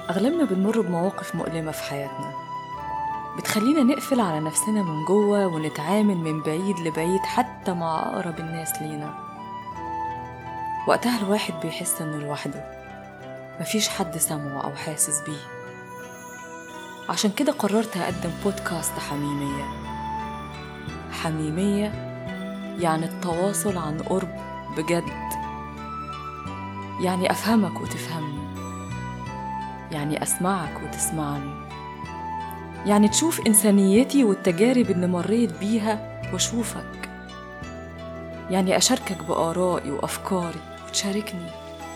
أغلبنا بنمر بمواقف مؤلمة في حياتنا بتخلينا نقفل على نفسنا من جوه ونتعامل من بعيد لبعيد حتى مع أقرب الناس لينا وقتها الواحد بيحس إنه لوحده مفيش حد سامعه أو حاسس بيه عشان كده قررت أقدم بودكاست حميمية حميمية يعني التواصل عن قرب بجد يعني أفهمك وتفهمني يعني أسمعك وتسمعني يعني تشوف إنسانيتي والتجارب اللي مريت بيها وأشوفك يعني أشاركك بآرائي وأفكاري وتشاركني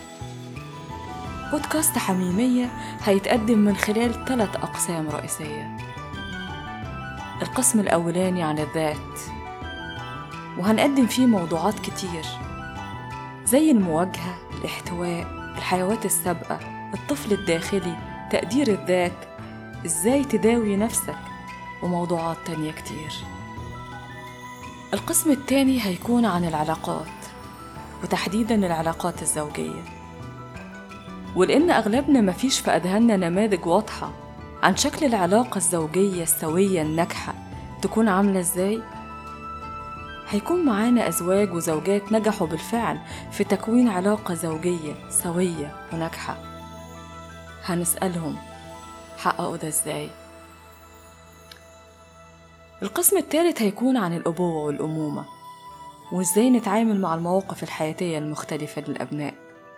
بودكاست حميمية هيتقدم من خلال ثلاث أقسام رئيسية القسم الأولاني عن الذات وهنقدم فيه موضوعات كتير زي المواجهة الاحتواء الحيوات السابقة الطفل الداخلي تقدير الذات ازاي تداوي نفسك وموضوعات تانية كتير القسم التاني هيكون عن العلاقات وتحديدا العلاقات الزوجية ولأن أغلبنا مفيش في أذهاننا نماذج واضحة عن شكل العلاقة الزوجية السوية الناجحة تكون عاملة ازاي هيكون معانا أزواج وزوجات نجحوا بالفعل في تكوين علاقة زوجية سوية وناجحة هنسألهم حققوا ده ازاي القسم الثالث هيكون عن الأبوة والأمومة وازاي نتعامل مع المواقف الحياتية المختلفة للأبناء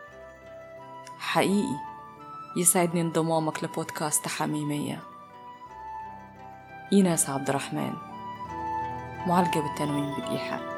حقيقي يسعدني انضمامك لبودكاست حميمية إيناس عبد الرحمن معالجة بالتنوين بالإيحاء